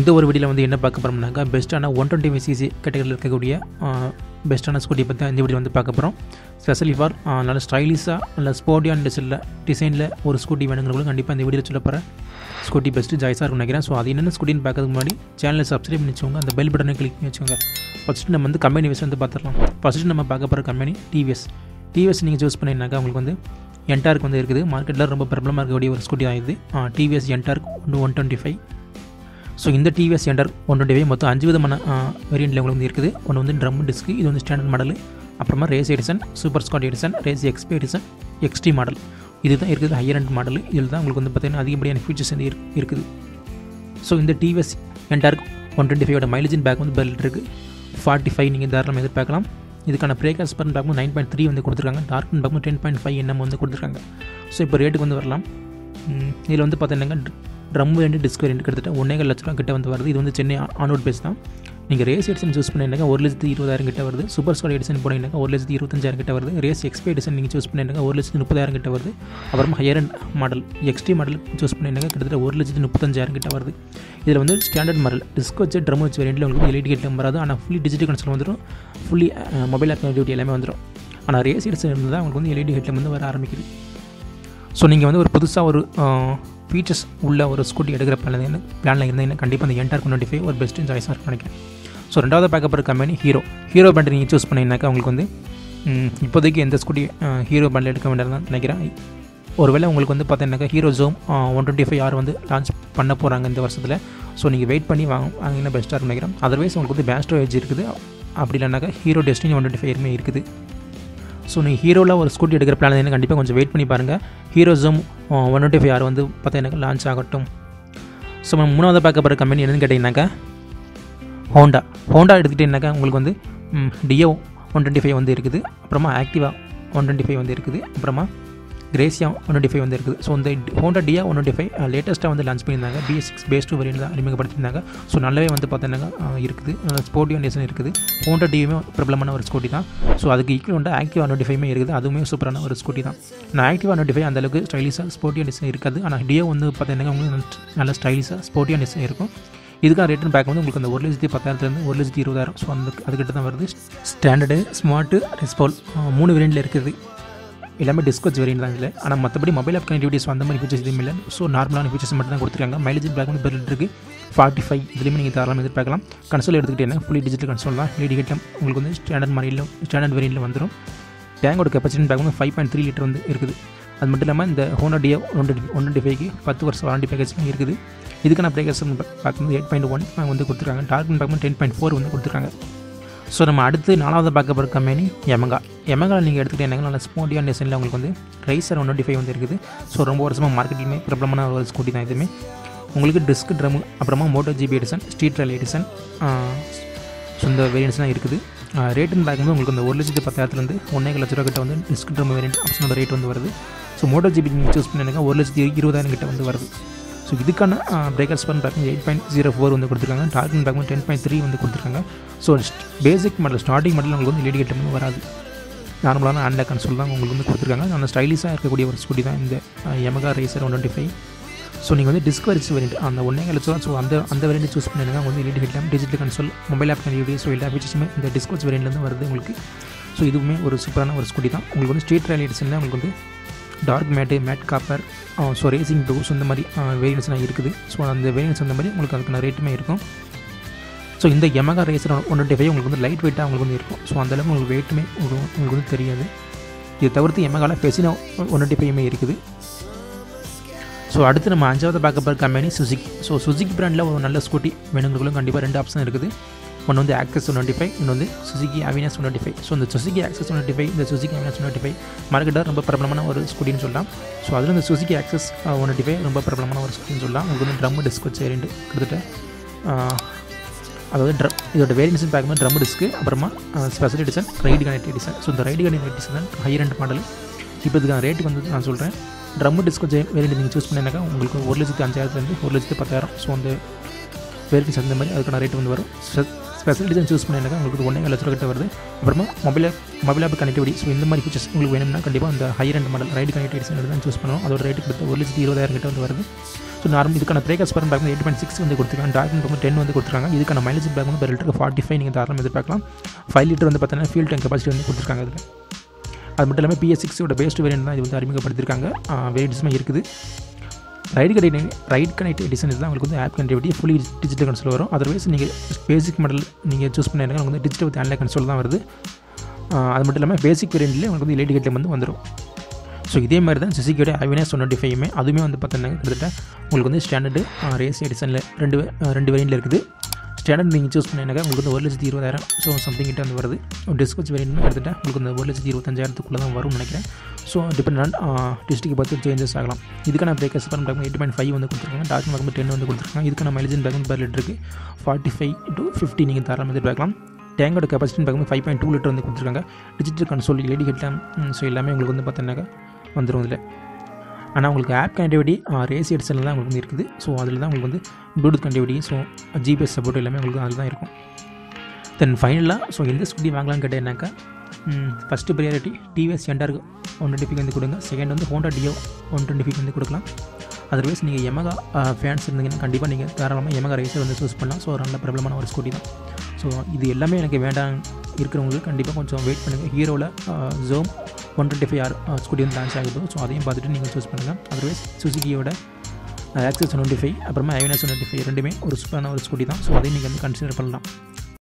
இந்த ஒரு வீடியோவில் வந்து என்ன பார்க்க போகிறோம்னாக்கா பெஸ்ட்டான ஒன் டுவெண்ட்டி ஃபைவ் சிசி கேட்டகரியில் இருக்கக்கூடிய பெஸ்ட்டான ஸ்கூட்டி பற்றி இந்த வீடியோ வந்து பார்க்க போகிறோம் ஸ்பெஷலி ஃபார் நல்ல ஸ்டைலிஷாக நல்ல ஸ்போர்ட்டியான டிசைனில் டிசைனில் ஒரு ஸ்கூட்டி வேணுங்கிறவங்களும் கண்டிப்பாக இந்த வீடியோவில் சொல்ல போகிறேன் ஸ்கூட்டி பெஸ்ட்டு ஜாய்ஸாக இருக்கும் நினைக்கிறேன் ஸோ அது என்னென்ன ஸ்கூட்டின்னு பார்க்கறதுக்கு முன்னாடி சேனலை சப்ஸ்கிரைப் பண்ணி வச்சுக்கோங்க அந்த பெல் பட்டனை கிளிக் பண்ணி வச்சுக்கோங்க ஃபஸ்ட்டு நம்ம வந்து கம்பெனி வைஸ் வந்து பார்த்துடலாம் ஃபஸ்ட்டு நம்ம பார்க்க போகிற கம்பெனி டிவிஎஸ் டிவிஎஸ் நீங்கள் சூஸ் பண்ணிங்கனாக்கா உங்களுக்கு வந்து என்டார்க் வந்து இருக்குது மார்க்கெட்டில் ரொம்ப பிரபலமாக இருக்கக்கூடிய ஒரு ஸ்கூட்டி தான் இது டிவிஎஸ் என்டார்க் ஒன்று ஒன் டுவெண்ட்டி ஃபைவ் ஸோ இந்த TVS Ntorq one twenty five மொத்தம் அஞ்சு விதமான வேரியண்ட்டில் உங்களுக்கு வந்து இருக்குது ஒன்று வந்து ட்ரம் டிஸ்க் இது வந்து ஸ்டாண்டர்ட் மாடல் அப்புறமா race edition super squad edition race XP edition XT model இதுதான் இருக்குது ஹையர் அண்ட் மாடல் இதில் தான் உங்களுக்கு வந்து பார்த்தீங்கன்னா அதிகப்படியான ஃபீச்சர்ஸ் வந்து இரு- இருக்குது ஸோ இந்த டிவிஎஸ் என்டார்க் ஒன் டுவெண்ட்டி ஃபைவோட மைலேஜின் பேக் வந்து பெல்ட் இருக்குது ஃபார்ட்டி ஃபைவ் நீங்கள் தாராளமாக எதிர்பார்க்கலாம் இதுக்கான பிரேக்கர்ஸ் பர்ன் பார்க்கும்போது நைன் பாயிண்ட் த்ரீ வந்து கொடுத்துருக்காங்க டார்க்னு பார்க்கும்போது டென் பாயிண்ட் ஃபைவ் என்எம் வந்து கொடுத்துருக்காங்க ஸோ இப்போ ரேட்டுக்கு வந்து வரலாம் இதில் வந்து பார்த்தீங்கன்னா ட்ரம் வேண்டு டிஸ்க் வேண்டு கிட்டத்தட்ட ஒன்றே லட்ச ரூபா கிட்ட வந்து வருது இது வந்து சென்னை ஆன்ரோட் பேஸ் தான் நீங்கள் ரேஸ் எடிசன் சூஸ் பண்ணிங்கன்னா ஒரு லட்சத்து இருபதாயிரம் கிட்ட வருது சூப்பர் ஸ்காட் எடிசன் போனீங்கன்னா ஒரு லட்சத்து இருபத்தஞ்சாயிரம் கிட்ட வருது ரேஸ் எக்ஸ்பி எடிசன் நீங்கள் சூஸ் பண்ணிங்கன்னா ஒரு லட்சத்து முப்பதாயிரம் கிட்ட வருது அப்புறமா higher end model XT model choose பண்ணிங்கன்னா கிட்டத்தட்ட ஒரு லட்சத்து முப்பத்தஞ்சாயிரம் கிட்ட வருது இதில் வந்து ஸ்டாண்டர்ட் மாடல் டிஸ்க் வச்சு ட்ரம் வச்சு வேரியண்ட்டில் உங்களுக்கு எல்இடி கேட்லாம் வராது ஆனால் ஃபுல்லி டிஜிட்டல் கன்சோல் வந்துடும் ஃபுல்லி மொபைல் ஆப் கனெக்டிவிட்டி எல்லாமே வந்துடும் ஆனால் ரேஸ் எடிசன் இருந்தால் தான் உங்களுக்கு வந்து எல்இடி ஹெட்லாம் வந்து வர ஆரம்பிக்குது ஸோ நீங்கள் வந்து ஒரு புதுசாக ஒரு ஃபீச்சர்ஸ் உள்ள ஒரு ஸ்கூட்டி எடுக்கிற பிளான் பிளானில் இருந்தீங்கன்னா கண்டிப்பாக அந்த என்டார் டுவெண்ட்டி ஃபைவ் ஒரு பெஸ்ட்டு சாய்ஸாக இருக்கும் நினைக்கிறேன் ஸோ ரெண்டாவது பார்க்க போகிற கம்பெனி ஹீரோ ஹீரோ பேண்ட் நீங்கள் சூஸ் பண்ணிங்கனாக்கா உங்களுக்கு வந்து ம், இப்போதைக்கு எந்த ஸ்கூட்டி ஹீரோ பேண்டில் எடுக்க வேண்டியதான் நினைக்கிறேன் ஒருவேளை உங்களுக்கு வந்து பார்த்தீங்கன்னாக்கா Hero Xoom one twenty five R வந்து லான்ச் பண்ண போகிறாங்க இந்த வருஷத்தில் ஸோ நீங்கள் வெயிட் பண்ணி வாங்க வாங்கினா பெஸ்ட்டாக இருக்கும் நினைக்கிறேன் அதர்வைஸ் உங்களுக்கு வந்து பேஸ்ட்ரோ ஏஜ் இருக்குது அப்படி இல்லைனாக்கா Hero Destini one twenty five இருக்குது ஸோ நீங்கள் ஹீரோவில் ஒரு ஸ்கூட்டி எடுக்கிற பிளான் இருந்தால் கண்டிப்பாக கொஞ்சம் வெயிட் பண்ணி பாருங்கள் Hero Xoom one twenty five R வந்து பார்த்தீங்கன்னா லான்ச் ஆகட்டும் ஸோ நம்ம மூணாவது பார்க்க போகிற கம்பெனி என்னன்னு கேட்டிங்கனாக்கா ஹோண்டா ஹோண்டா எடுத்துக்கிட்டிங்கனாக்கா உங்களுக்கு வந்து டியோ ஒன் டுவெண்ட்டி ஃபைவ் வந்து இருக்குது அப்புறமா ஆக்டிவா ஒன் டுவெண்ட்டி ஃபைவ் வந்து இருக்குது அப்புறமா கிரேசியா ஒன் டுவெண்ட்டி ஃபைவ் வந்து இருக்குது ஸோ இந்த ஹோண்டா டியா ஒன் டுவெண்ட்டி ஃபைவ் லேட்டஸ்ட்டாக வந்து லான்ச் பண்ணியிருந்தாங்க BS six phase two variant தான் அறிமுகப்படுத்தியிருந்தாங்க ஸோ நல்லாவே வந்து பார்த்தீங்கன்னா அஹ், இருக்குது ஸ்போர்ட்டிவ் நேஷன் இருக்குது ஹோண்டா டியுமே பிரபலமான ஒரு ஸ்கூட்டி தான் ஸோ அதுக்கு ஈக்குவல் ஆக்டிவ் ஒன் டுவெண்ட்டி ஃபைவ்மே இருக்குது அதுவுமே சூப்பரான ஒரு ஸ்கூட்டி தான் நான் ஆக்டிவ் ஒன் டுவெண்ட்டி ஃபைவ் அந்தளவுக்கு ஸ்டைலிஷாக ஸ்போர்ட்டிவ் டிசைன் இருக்காது ஆனால் டியோ வந்து பார்த்தீங்கன்னா உங்களுக்கு நல்ல ஸ்டைலிஷாக ஸ்போர்ட்டிவ் டிசைன் இருக்கும் இதுக்கான ரேட்டன் பேக் வந்து உங்களுக்கு அந்த ஒரு லட்சத்தி பத்தாயிரத்துலேருந்து ஒரு லட்சத்தி இருபதாயிரம் ஸோ அந்த அதுக்கிட்ட தான் வருது ஸ்டாண்டர்டு ஸ்மார்ட்டு ரெஸ்பால் மூணு வேரியண்ட்டில் இருக்குது எல்லாமே டிஸ்கோச் வேரியன்ட் தான் இதில் ஆனால் மற்றபடி மொபைல் ஆப் கனெக்டிவிட்டிஸ் அந்த மாதிரி ஃபீச்சர்ஸ் எதுவும் இல்லை ஸோ நார்மலான ஃபீச்சர்ஸ் மட்டும் தான் கொடுத்துருக்காங்க மைலேஜ் பேக் வந்து பெருட் இருக்குது ஃபார்ட்டி ஃபைவ் இதுலேயுமே நீங்கள் தாராளமாக எதிர்பார்க்கலாம் கன்சோல் எடுத்துக்கிட்டீங்கன்னா ஃபுல்லி டிஜிட்டல் கன்சோல் தான் எல்இடி ஹெட்லாம் உங்களுக்கு வந்து ஸ்டாண்டர்ட் மாதிரியில் ஸ்டாண்டர்ட் வேரியண்ட்டில் வந்துடும் டேங்கோட கெப்பாசிட்டி பேக் வந்து ஃபைவ் பாயிண்ட் த்ரீ லிட்டர் வந்து இருக்குது அது மட்டும் இல்லாமல் இந்த Honda Dio one one twenty ஃபைவ்க்கு பத்து வருஷம் வாரண்டி பேக்கேஜ்லாம் இருக்குது இதுக்கான பிரேக்கர்ஸ் பார்க்கும்போது எயிட் பாயிண்ட் ஒன் வந்து கொடுத்துருக்காங்க டார்க்னு பார்க்கும்போது டென் பாயிண்ட் ஃபோர் வந்து கொடுத்துருக்காங்க ஸோ நம்ம அடுத்து நாலாவது பார்க்க போகிற கம்பெனி எமகா எமகா நீங்கள் எடுத்துக்கிட்டீங்கன்னா நல்ல ஸ்போர்ட்டியான டிசைனில் உங்களுக்கு வந்து ரைசர் ஒன் டுவெண்ட்டி ஃபைவ் வந்து இருக்குது ஸோ ரொம்ப வருஷமாக மார்க்கெட்லையுமே பிரபலமான ஒரு ஸ்கூட்டி தான் இதுவுமே உங்களுக்கு டிஸ்க் ட்ரம் அப்புறமா Moto GP edition street rally edition so இந்த வேரியன்ஸ் தான் இருக்குது ரேட்டுன்னு பார்க்கும்போது உங்களுக்கு இந்த ஒரு லட்சத்து பத்தாயிரத்துலேருந்து ஒன்றே லட்ச ரூபா கிட்ட வந்து டிஸ்க் ட்ரம் வேரியன்ட் ஆப்ஷனோட ரேட் வந்து வருது ஸோ மோட்டோ ஜிபி நீங்கள் சூஸ் பண்ணிங்கன்னா ஒரு லட்சத்தி இருபதாயிரம் கிட்ட வந்து வருது ஸோ இதுக்கான பிரேக்கர்ஸ் பண்ணி பார்க்கும்போது எயிட் பாயிண்ட் ஜீரோ ஃபோர் வந்து கொடுத்துருக்காங்க டார்க்னு பார்க்கும்போது டென் பாயிண்ட் த்ரீ வந்து கொடுத்துருக்காங்க so basic model starting model உங்களுக்கு வந்து லேடி கட்டம் வந்து வராது நார்மலான ஆன்ல கன்சோல் தான் உங்களுக்கு வந்து கொடுத்துருக்காங்க நல்ல ஸ்டைலிஷாக இருக்கக்கூடிய ஒரு ஸ்கூட்டி தான் இந்த Yamaha Ray ZR one twenty five so நீங்கள் வந்து டிஸ்க் வரிச்சு வேரியண்ட் அந்த ஒன்றே லட்சம் ஸோ அந்த அந்த வேரியண்ட் சூஸ் பண்ணிங்கன்னா வந்து LED headlamp digital console mobile app connectivity so எல்லா ஃபீச்சர்ஸுமே இந்த டிஸ்க் வச்சு வேரியண்ட்லேருந்து வருது உங்களுக்கு ஸோ இதுவுமே ஒரு சூப்பரான ஒரு ஸ்கூட்டி தான் உங்களுக்கு வந்து ஸ்ட்ரீட் ரயில் எடிஷனில் உங்களுக்கு வந்து dark matte matte copper so racing டூஸ் இந்த மாதிரி வேரியன்ஸ்லாம் இருக்குது ஸோ அந்த வேரியன்ஸ் அந்த மாதிரி உங்களுக்கு அதுக்கான ரேட்டுமே இருக்கும் ஸோ இந்த Yamaha Ray ZR one twenty five உங்களுக்கு வந்து லைட் வெயிட்டாக உங்களுக்கு வந்து இருக்கும் ஸோ அந்தளவுக்கு உங்களுக்கு வெயிட்டுமே உங்களுக்கு உங்களுக்கு வந்து தெரியாது இது தவிர்த்து எமகால ஃபெசினோ ஒன் டுவெண்ட்டி ஃபைவ்மே இருக்குது ஸோ அடுத்து நம்ம அஞ்சாவது பார்க்க போகிற கம்பெனி சுசுகி ஸோ சுசுகி பிராண்டில் ஒரு நல்ல ஸ்கூட்டி வேணுங்களுக்கும் கண்டிப்பாக ரெண்டு ஆப்ஷன் இருக்குது ஒன்று வந்து ஆக்சஸ் ஒன் டுவெண்ட்டி ஃபைவ் இன்னொன்று வந்து Suzuki Avenis one twenty five so இந்த Suzuki Access one twenty five இந்த Suzuki Avenis one twenty five மார்க்கெட்டில் ரொம்ப பிரபலமான ஒரு ஸ்கூட்டின்னு சொல்லலாம் ஸோ அதில் இந்த Suzuki Access one twenty five ரொம்ப பிரபலமான ஒரு ஸ்கூட்டின்னு சொல்லலாம் உங்களுக்கு வந்து ட்ரம் டிஸ்க் வச்சு ரெண்டு கிட்டத்தட்ட ஆஹ், அதாவது ட்ரம் இதோட வேரியன்ஸ் பார்க்கும்போது ட்ரம் டிஸ்க்கு அப்புறமா special edition ride connect edition so இந்த ரைடு கனெக்ட் எடிஷன் தான் ஹையர் அண்ட் மாடல் இப்போ இதுக்கான ரேட்டு வந்து நான் சொல்கிறேன் ட்ரம் டிஸ்க் வச்சு வேரியன்ட் நீங்கள் சூஸ் பண்ணினாக்கா உங்களுக்கு ஒரு லட்சத்து அஞ்சாயிரத்துலேருந்து ஒரு லட்சத்து பத்தாயிரம் ஸோ அந்த வேரியன்ஸ் அந்த மாதிரி அதுக்கான ரேட் வந்து வரும் ஸ்பெஷல் டிசைன் சூஸ் பண்ணினாக்கா உங்களுக்கு ஒன்றே லட்ச ரூபா கிட்ட வருது அப்புறமா mobile mobile app connectivity so இந்த மாதிரி ஃபீச்சர்ஸ் உங்களுக்கு வேணும்னா கண்டிப்பாக அந்த higher end model ride connectivity தான் சூஸ் பண்ணணும் அதோட ரேட்டு கிட்ட ஒரு லட்சத்து இருபதாயிரம் கிட்ட வந்து வருது ஸோ ஸோ நார்மல் இதுக்கான பிரேக்கர்ஸ் பரம் பார்க்கும்போது எயிட் பாயிண்ட் சிக்ஸ் வந்து கொடுத்துருக்காங்க டார்க் பார்க்கும்போது டென் வந்து கொடுத்துருக்காங்க இதுக்கான மைலேஜ் பார்க்கும்போது பெர் லிட்டருக்கு ஃபார்ட்டி ஃபைவ் நீங்கள் தாராளமாக எதிர்பார்க்கலாம் ஃபைவ் லிட்டர் வந்து பார்த்தீங்கன்னா ஃபியூல் டேங்க் கெப்பாசிட்டி வந்து கொடுத்துருக்காங்க அதில் அது மட்டும் இல்லாமல் பிஎஸ் சிக்ஸோட பேஸ்ட் வேரியன்ட் தான் இது வந்து அறிமுகப்படுத்திருக்காங்க வேரியன்ட்ஸுமே இருக்குது ride connect ride connect edition தான் உங்களுக்கு வந்து app connectivity fully digital console வரும் அதர்வைஸ் நீங்கள் பேசிக் மாடல் நீங்கள் சூஸ் பண்ணிருங்க உங்களுக்கு வந்து டிஜிட்டல் வித் ஆன்லைன் கன்சோல் தான் வருது அது மட்டும் இல்லாமல் பேசிக் வேரியன்ட்லேயே உங்களுக்கு வந்து எல்இடி கேட்டில் வந்து வந்துடும் ஸோ இதே மாதிரி தான் சுசுக்கியோட ஐவினஸ் ஒன் டுவெண்ட்டி ஃபைவ்மே அதுவுமே வந்து பார்த்தீங்கன்னா கிட்டத்தட்ட உங்களுக்கு வந்து ஸ்டாண்டர்டு ரேஸ் எடிஷனில் ரெண்டு ரெண்டு வேரியண்ட்டில் இருக்குது ஸ்டாண்டர்ட் நீங்கள் சூஸ் பண்ணினாக்கா உங்களுக்கு வந்து ஒரு லட்சத்தி இருபதாயிரம் ஸோ சம்திங் கிட்ட வந்து வருது டிஸ்கஸ் வேரியன்ட் கிட்டத்தட்ட உங்களுக்கு வந்து ஒரு லட்சத்தி இருபத்தஞ்சாயிரத்துக்குள்ளே தான் வரும்னு நினைக்கிறேன் ஸோ டிபெண்ட் ஆன் டிஸ்ட்ரிக்ட் பார்த்து சேஞ்சஸ் ஆகலாம் இதுக்கான பிரேக்கர்ஸ் பார்க்கும் எயிட் பாயிண்ட் ஃபைவ் வந்து கொடுத்துருக்காங்க டார்க் பார்க்கும்போது டென் வந்து கொடுத்துருக்காங்க இதுக்கான மைலேஜ் பேக்கும் பர் லிட்டருக்கு ஃபார்ட்டி ஃபைவ் டு ஃபிஃப்டி நீங்கள் தாராளமாக எதிர்பார்க்கலாம் டேங்கோட கெப்பாசிட்டி பார்க்கும்போது ஃபைவ் பாயிண்ட் டூ லிட்டர் வந்து கொடுத்துருக்காங்க digital console LED headlamp so எல்லாமே உங்களுக்கு வந்து பார்த்தீங்கன்னாக்கா வந்துடும் இதில் ஆனால் உங்களுக்கு ஆப் கனெக்டிவிட்டி ரேஸ் எடிஷனில் தான் உங்களுக்கு வந்து இருக்குது ஸோ அதில் தான் உங்களுக்கு வந்து Bluetooth connectivity so GPS support எல்லாமே உங்களுக்கு அதில் தான் இருக்கும் தென் ஃபைனலாக ஸோ எந்த ஸ்கூட்டி வாங்கலாம்னு கேட்டேன்னாக்கா ஃபஸ்ட்டு ப்ரியாரிட்டி டிவிஎஸ் என்டாருக்கு ஒன் டுவெண்ட்டி ஃபைவ் வந்து கொடுங்க செகண்ட் வந்து Honda Dio one twenty five வந்து கொடுக்கலாம் அதர்வைஸ் நீங்கள் எமகா ஃபேன்ஸ் இருந்தீங்கன்னா கண்டிப்பாக நீங்கள் தாராளமாக எமகா ரைஸர் வந்து சூஸ் பண்ணலாம் ஸோ ஒரு நல்ல பிரபலமான ஒரு ஸ்கூட்டி தான் ஸோ இது எல்லாமே எனக்கு வேண்டாம் இருக்கிறவங்களுக்கு கண்டிப்பாக கொஞ்சம் வெயிட் பண்ணுங்கள் ஹீரோவில் Xoom one twenty five R scooty வந்து லான்ச் ஆகுது ஸோ அதையும் பார்த்துட்டு நீங்கள் சூஸ் பண்ணுங்கள் அதர்வைஸ் சுசுகியோட ஆக்சஸ் டுவெண்ட்டி ஃபைவ் அப்புறமா ஐவினஸ் டுவெண்ட்டி ஃபைவ் ரெண்டுமே ஒரு சூப்பரான ஒரு ஸ்கூட்டி தான் ஸோ அதையும் நீங்கள் வந்து கன்சிடர் பண்ணலாம்